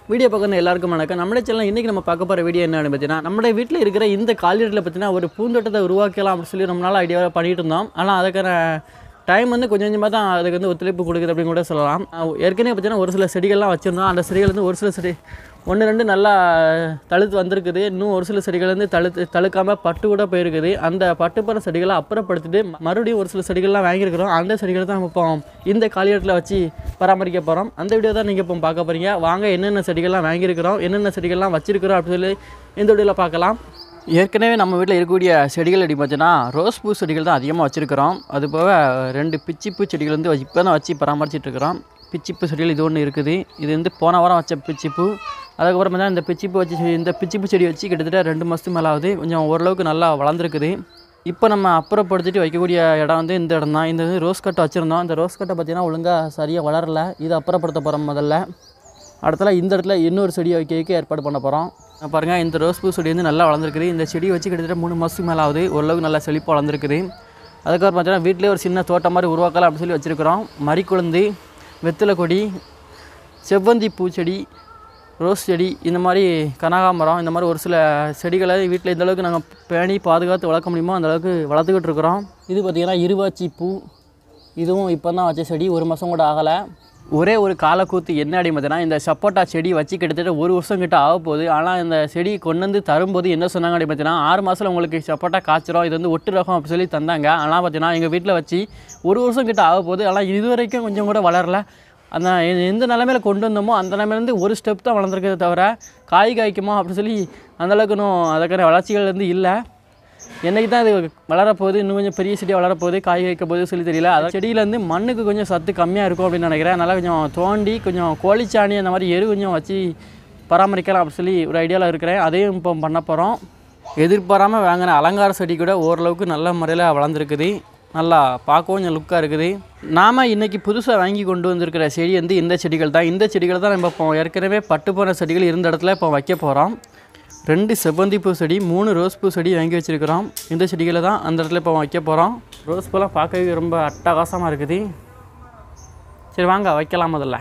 video பார்க்குற எல்லாருக்கும் வணக்கம் நம்மளே சேனல் இன்றைக்கி நம்ம பார்க்க போகிற வீடியோ என்னன்னு பார்த்தீங்கன்னா நம்மளுடைய வீட்டில் இருக்கிற இந்த காலிடத்தில் பார்த்தீங்கன்னா ஒரு பூந்தோட்டத்தை உருவாக்கலாம் அப்படின்னு சொல்லி ரொம்ப நாள் ஐடியாவில் பண்ணிட்டு இருந்தோம் ஆனால் அதுக்கான டைம் வந்து கொஞ்சம் கொஞ்சமாக தான் அதுக்கு வந்து ஒத்துழைப்பு கொடுக்குது அப்படின்னு கூட சொல்லலாம் அஹ் ஏற்கனவே பார்த்தீங்கன்னா ஒரு சில செடிகள்லாம் வச்சுருந்தோம் அந்த செடிகள் வந்து ஒரு சில செடி ஒன்று ரெண்டு நல்லா தழுத்து வந்திருக்குது இன்னும் ஒரு சில செடிகள் வந்து தழுத்து தழுக்காமல் பட்டு கூட போயிருக்குது அந்த பட்டு போகிற செடிகளை அப்புறப்படுத்திட்டு மறுபடியும் ஒரு சில செடிகள்லாம் வாங்கியிருக்கிறோம் அந்த செடிகளை தான் நம்ம இப்போ இந்த காலியிடத்தில் வச்சு பராமரிக்க போகிறோம் அந்த வீடியோ தான் நீங்கள் இப்போ பார்க்க போகிறீங்க வாங்க என்னென்ன செடிகள்லாம் வாங்கியிருக்கிறோம் என்னென்ன செடிகள்லாம் வச்சிருக்கிறோம் அப்படின்னு சொல்லி இந்த வீடியோவில் பார்க்கலாம் ஏற்கனவே நம்ம வீட்டில் இருக்கக்கூடிய செடிகள் அப்படி பார்த்தீங்கன்னா ரோஸ் பூ செடிகள் தான் அதிகமாக வச்சுருக்கிறோம் அது போக ரெண்டு பிச்சிப்பூ செடிகள் வந்து இப்போ தான் வச்சு பராமரிச்சிட்டு இருக்கிறோம் பிச்சிப்பூ செடிகள் இது ஒன்று இருக்குது இது வந்து போன வாரம் வச்ச பிச்சிப்பூ அதுக்கப்புறம் பார்த்தா இந்த பிச்சிப்பூ வச்சு செடி- இந்த பிச்சிப்பூ செடி வச்சு கிட்டத்தட்ட ரெண்டு மாதத்துக்கு மேலே ஆகுது கொஞ்சம் ஓரளவுக்கு நல்லா வளர்ந்துருக்குது இப்போ நம்ம அப்புறப்படுத்திட்டு வைக்கக்கூடிய இடம் வந்து இந்த இடம் தான் இந்த வந்து ரோஸ் கட்டை வச்சுருந்தோம் இந்த ரோஸ் கட்டை பார்த்தீங்கன்னா ஒழுங்காக சரியாக வளரல இதை அப்புறப்படுத்த போகிறோம் முதல்ல அடுத்தல இந்த இடத்துல இன்னொரு செடி வைக்க ஏற்பாடு பண்ண போகிறோம் பாருங்கள் இந்த ரோஸ் பூ செடி வந்து நல்லா வளர்ந்துருக்குது இந்த செடியை வச்சு கிட்டத்தட்ட மூணு மாதத்துக்கு மேலே ஆகுது ஓரளவுக்கு நல்லா செழிப்பாக வளர்ந்துருக்குது அதுக்கப்புறம் பார்த்தீங்கன்னா வீட்டிலே ஒரு சின்ன தோட்டம் மாதிரி உருவாக்கலாம் அப்படின்னு சொல்லி வச்சுருக்கிறோம் மறிக்குழந்து வெத்தலை கொடி செவ்வந்தி பூச்செடி ரோஸ் செடி இந்த மாதிரி கனகாமரம் இந்த மாதிரி ஒரு சில செடிகளை வீட்டில் எந்த அளவுக்கு நாங்கள் பேணி பாதுகாத்து வளர்க்க முடியுமோ அந்த அளவுக்கு வளர்த்துக்கிட்டு இருக்கிறோம் இது பார்த்திங்கன்னா இருவாச்சி பூ இதுவும் இப்போ தான் வச்ச செடி ஒரு மாதம் கூட ஆகலை ஒரே ஒரு காலக்கூத்து என்ன அப்படி பார்த்தீங்கன்னா இந்த சப்போட்டா செடி வச்சு கிட்டத்தட்ட ஒரு வருஷம் கிட்ட ஆக போகுது ஆனால் இந்த செடி கொண்டு வந்து தரும்போது என்ன சொன்னாங்க அப்படி பார்த்தீங்கன்னா ஆறு மாதத்தில் உங்களுக்கு சப்போட்டா காய்ச்சிரும் இது வந்து ஒட்டு ரகம் அப்படி சொல்லி தந்தாங்க ஆனால் பார்த்தீங்கன்னா எங்கள் வீட்டில் வச்சு ஒரு வருஷம் கிட்ட ஆக போகுது ஆனால் இது வரைக்கும் கொஞ்சம் கூட வளரல அந்த எ- எந்த நிலமையில கொண்டு வந்தோமோ அந்த நிலமையிலேருந்து ஒரு ஸ்டெப் தான் வளர்ந்துருக்கே தவிர காய் காய்க்குமா அப்படின்னு சொல்லி அந்தளவுக்கு இன்னும் அதுக்கான வளர்ச்சிகள் வந்து இல்லை என்னைக்கு தான் இது வளரப்போகுது இன்னும் கொஞ்சம் பெரிய செடியாக வளரப்போகுது காய் வைக்க போகுது சொல்லி தெரியல அதாவது செடியிலேருந்து மண்ணுக்கு கொஞ்சம் சத்து கம்மியாக இருக்கும் அப்படின்னு நினைக்கிறேன் அதனால் கொஞ்சம் தோண்டி கொஞ்சம் கோழிச்சாணி அந்த மாதிரி எரு கொஞ்சம் வச்சு பராமரிக்கலாம் அப்படின்னு சொல்லி ஒரு ஐடியாவில் இருக்கிறேன் அதையும் இப்போ பண்ண போகிறோம் எதிர்பாராமல் வாங்கின அலங்கார செடி கூட ஓரளவுக்கு நல்ல முறையில் வளர்ந்துருக்குது நல்லா பார்க்கவும் கொஞ்சம் லுக்காக இருக்குது நாம் இன்றைக்கி புதுசாக வாங்கி கொண்டு வந்திருக்கிற செடி வந்து இந்த செடிகள் தான் இந்த செடிகள் தான் நம்ம இப்போ ஏற்கனவே பட்டு போன செடிகள் இருந்த இடத்துல இப்போ வைக்க போகிறோம் ரெண்டு செவ்வந்தி பூ செடி மூணு ரோஸ் பூ செடி வாங்கி வச்சுருக்கிறோம் இந்த செடிகளை தான் அந்த இடத்துல இப்போ வைக்க போகிறோம் ரோஸ் பூலாம் பார்க்கவே ரொம்ப அட்டகாசமாக இருக்குது சரி வாங்க வைக்கலாம் முதல்ல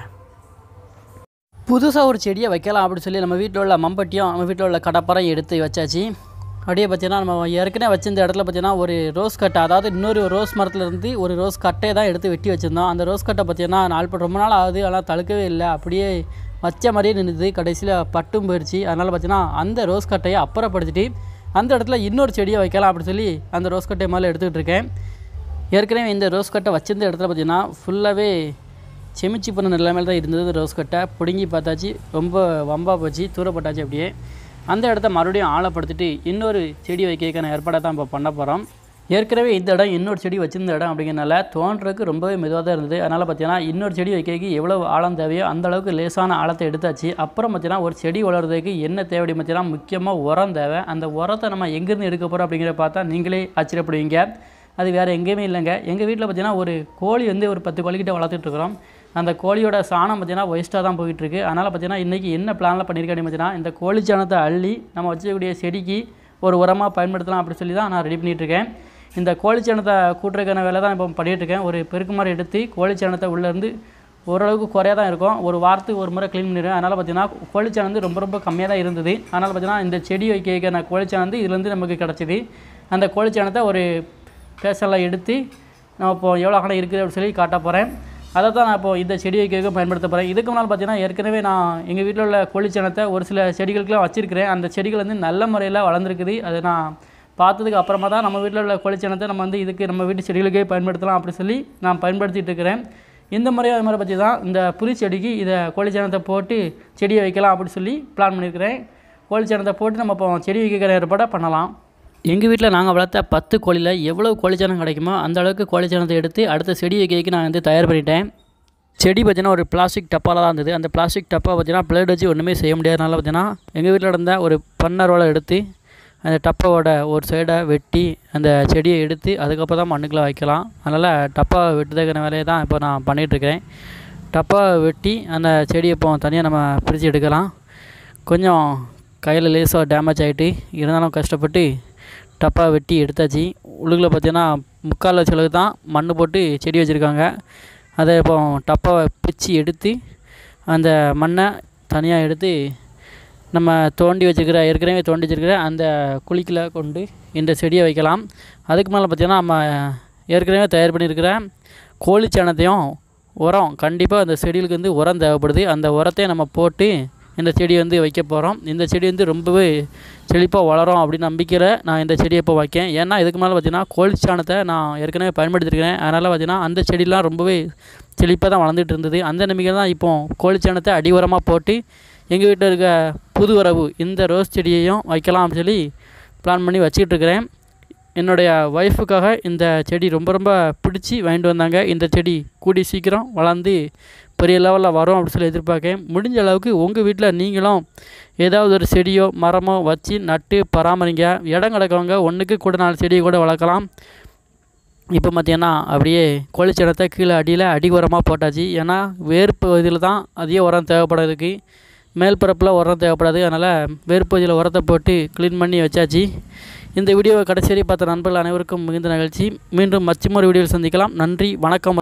புதுசாக ஒரு செடியை வைக்கலாம் அப்படின்னு சொல்லி நம்ம வீட்டில் உள்ள மம்பட்டியும் நம்ம வீட்டில் உள்ள கடப்பரையும் எடுத்து வச்சாச்சு அப்படியே பார்த்தீங்கன்னா நம்ம ஏற்கனவே வச்சிருந்த இடத்துல பார்த்தீங்கன்னா ஒரு ரோஸ் கட்டை அதாவது இன்னொரு ரோஸ் மரத்துல இருந்து ஒரு ரோஸ் கட்டையை தான் எடுத்து வெட்டி வச்சுருந்தோம் அந்த ரோஸ் கட்டை பார்த்தீங்கன்னா நாள் ப- ரொம்ப நாள் ஆகுது ஆனால் தழுக்கவே இல்லை அப்படியே வச்ச மாதிரியே நின்றுது கடைசியில் பட்டும் போயிடுச்சு அதனால் பார்த்தீங்கன்னா அந்த ரோஸ் கட்டையை அப்புறப்படுத்திட்டு அந்த இடத்துல இன்னொரு செடியை வைக்கலாம் அப்படின்னு சொல்லி அந்த ரோஸ் கட்டையை மேலே எடுத்துக்கிட்டு இருக்கேன் ஏற்கனவே இந்த ரோஸ் கட்டை வச்சிருந்த இடத்துல பார்த்தீங்கன்னா ஃபுல்லாகவே செமிச்சு பண்ண நிலைமையில் தான் இருந்தது ரோஸ் கட்டை பிடுங்கி பார்த்தாச்சு ரொம்ப வம்பா போச்சு தூரப்பட்டாச்சு அப்படியே அந்த இடத்த மறுபடியும் ஆழப்படுத்திட்டு இன்னொரு செடி வைக்கிறதுக்கான ஏற்பாடை தான் இப்போ பண்ண போகிறோம் ஏற்கனவே இந்த இடம் இன்னொரு செடி வச்சிருந்த இடம் அப்படிங்கிறனால தோன்றதுக்கு ரொம்பவே மெதுவாக தான் இருந்தது அதனால் பார்த்தீங்கன்னா இன்னொரு செடி வைக்கிறதுக்கு எவ்வளோ ஆழம் தேவையோ அந்த அளவுக்கு லேசான ஆழத்தை எடுத்தாச்சு அப்புறம் பார்த்தீங்கன்னா ஒரு செடி வளர்றதுக்கு என்ன தேவை அப்படின்னு பார்த்தீங்கன்னா முக்கியமாக உரம் தேவை அந்த உரத்தை நம்ம எங்கேருந்து எடுக்க போகிறோம் அப்படிங்கிறத பார்த்தா நீங்களே ஆச்சரியப்படுவீங்க அது வேறு எங்கேயுமே இல்லைங்க எங்கள் வீட்டில் பார்த்தீங்கன்னா ஒரு கோழி வந்து ஒரு பத்து கோழிக்கிட்ட வளர்த்துட்டு இருக்கிறோம் அந்த கோழியோட சாணம் பார்த்தீங்கன்னா வேஸ்ட்டாக தான் போயிட்டுருக்கு அதனால் பார்த்தீங்கன்னா இன்றைக்கி என்ன பிளானில் பண்ணியிருக்கேன் பார்த்தீங்கன்னா இந்த கோழி சாணத்தை அள்ளி நம்ம வச்சுக்கக்கூடிய செடிக்கு ஒரு உரமாக பயன்படுத்தலாம் அப்படி சொல்லி தான் நான் ரெடி பண்ணிகிட்ருக்கேன் இந்த கோழி சாணத்தை கூட்டுறதுக்கான வேலை தான் இப்போ பண்ணிகிட்ருக்கேன் ஒரு பெருக்கு மாதிரி எடுத்து கோழி சாணத்தை உள்ளேருந்து ஓரளவுக்கு குறையாக தான் இருக்கும் ஒரு வாரத்துக்கு ஒரு முறை க்ளீன் பண்ணிடுவேன் அதனால் பார்த்தீங்கன்னா கோழிச்சாணம் வந்து ரொம்ப ரொம்ப கம்மியாக தான் இருந்தது அதனால் பார்த்தீங்கன்னா இந்த செடி வைக்க நான் கோழிச்சாணம் வந்து இதுலேருந்து நமக்கு கிடச்சிது அந்த கோழிச்சாணத்தை ஒரு பேசலாம் எடுத்து நான் இப்போ எவ்வளோ அகலம் இருக்குது அப்படின்னு சொல்லி காட்ட போகிறேன் அதை தான் நான் இப்போ இந்த செடி வைக்க பயன்படுத்த போகிறேன் இதுக்கு முன்னால் பார்த்தீங்கன்னா ஏற்கனவே நான் எங்கள் வீட்டில் உள்ள கோழிச்சாணத்தை ஒரு சில செடிகளுக்கெல்லாம் வச்சுருக்கிறேன் அந்த செடிகள் வந்து நல்ல முறையில் வளர்ந்துருக்குது அது நான் பார்த்ததுக்கு அப்புறமா தான் நம்ம வீட்டில் உள்ள கோழிச்சாணத்தை நம்ம வந்து இதுக்கு நம்ம வீட்டு செடிகளுக்கே பயன்படுத்தலாம் அப்படி சொல்லி நான் பயன்படுத்திட்டு இருக்கிறேன் இந்த முறையும் அது மாதிரி பற்றி தான் இந்த புளி செடிக்கு இதை கோழிச்சாணத்தை போட்டு செடியை வைக்கலாம் அப்படி சொல்லி பிளான் பண்ணியிருக்கிறேன் கோழிச்சாணத்தை போட்டு நம்ம இப்போ செடி வைக்கிற ஏற்பாடை பண்ணலாம் எங்கள் வீட்டில் நாங்கள் வளர்த்த பத்து கோழியில் எவ்வளோ கோழிச்சாணம் கிடைக்குமோ அந்த அளவுக்கு கோழிச்சாணத்தை எடுத்து அடுத்த செடி வைக்கிறதுக்கு நான் வந்து தயார் பண்ணிட்டேன் செடி பார்த்தீங்கன்னா ஒரு பிளாஸ்டிக் டப்பாவில் தான் இருந்தது அந்த பிளாஸ்டிக் டப்பா பார்த்தீங்கன்னா பிளேட் வச்சு ஒன்றுமே செய்ய முடியாதனால பார்த்தீங்கன்னா எங்கள் வீட்டில் இருந்த ஒரு பன்னரோலை எடுத்து அந்த டப்பாவோட ஒரு சைடை வெட்டி அந்த செடியை எடுத்து அதுக்கப்புறம் தான் மண்ணுக்குள்ளே வைக்கலாம் அதனால் டப்பா வெட்டுறதுக்கான வேலையை தான் இப்போ நான் பண்ணிகிட்ருக்கிறேன் டப்பா வெட்டி அந்த செடியை இப்போ தனியாக நம்ம பிரித்து எடுக்கலாம் கொஞ்சம் கையில் லேசாக டேமேஜ் ஆகிட்டு இருந்தாலும் கஷ்டப்பட்டு டப்பா வெட்டி எடுத்தாச்சு உள்ளுக்குள்ள பார்த்தீங்கன்னா முக்கால் லட்ச அளவுக்கு தான் மண் போட்டு செடி வச்சுருக்காங்க அதை இப்போ டப்பாவை பிச்சு எடுத்து அந்த மண்ணை தனியாக எடுத்து நம்ம தோண்டி வச்சுருக்கிற ஏற்கனவே தோண்டி வச்சுருக்கிற அந்த குழிக்குள்ள கொண்டு இந்த செடியை வைக்கலாம் அதுக்கு மேலே பார்த்திங்கன்னா நம்ம ஏற்கனவே தயார் பண்ணியிருக்கிற கோழிச்சாணத்தையும் உரம் கண்டிப்பாக அந்த செடிகளுக்கு வந்து உரம் தேவைப்படுது அந்த உரத்தையும் நம்ம போட்டு இந்த செடியை வந்து வைக்க போகிறோம் இந்த செடி வந்து ரொம்பவே செழிப்பாக வளரும் அப்படின்னு நம்பிக்கையில் நான் இந்த செடியை இப்போ வைக்கேன் ஏன்னா இதுக்கு மேலே பார்த்திங்கன்னா கோழிச்சாணத்தை நான் ஏற்கனவே பயன்படுத்தியிருக்கிறேன் அதனால் பார்த்திங்கன்னா அந்த செடிலாம் ரொம்பவே செழிப்பாக தான் வளர்ந்துட்டு இருந்தது அந்த நம்பிக்கையில் தான் இப்போ கோழிச்சாணத்தை அடி உரமாக போட்டு எங்கள் வீட்டில் இருக்க புது வரவு இந்த ரோஸ் செடியையும் வைக்கலாம் அப்படின்னு சொல்லி பிளான் பண்ணி வச்சுக்கிட்டு இருக்கிறேன் என்னுடைய ஒய்ஃபுக்காக இந்த செடி ரொம்ப ரொம்ப பிடிச்சி வாங்கிட்டு வந்தாங்க இந்த செடி கூடி சீக்கிரம் வளர்ந்து பெரிய லெவலில் வரும் அப்படின்னு சொல்லி எதிர்பார்க்கேன் முடிஞ்ச அளவுக்கு உங்கள் வீட்டில் நீங்களும் ஏதாவது ஒரு செடியோ மரமோ வச்சு நட்டு பராமரிங்க இடம் கிடக்கவங்க ஒன்றுக்கு கூட நாலு செடியை கூட வளர்க்கலாம் இப்போ பார்த்தீங்கன்னா அப்படியே கோழிச்சடத்தை கீழே அடியில் அடி உரமாக போட்டாச்சு ஏன்னா வேர்ப்பகுதியில் தான் அதிக உரம் தேவைப்படுறதுக்கு மேல் பரப்பில் உரம் தேவைப்படாது அதனால் வேர்ப்பகுதியில் உரத்தை போட்டு க்ளீன் பண்ணி வச்சாச்சு இந்த வீடியோவை கடைசி வரை பார்த்த நண்பர்கள் அனைவருக்கும் மிகுந்த நிகழ்ச்சி மீண்டும் மச்சுமொரு வீடியோவில் சந்திக்கலாம் நன்றி வணக்கம்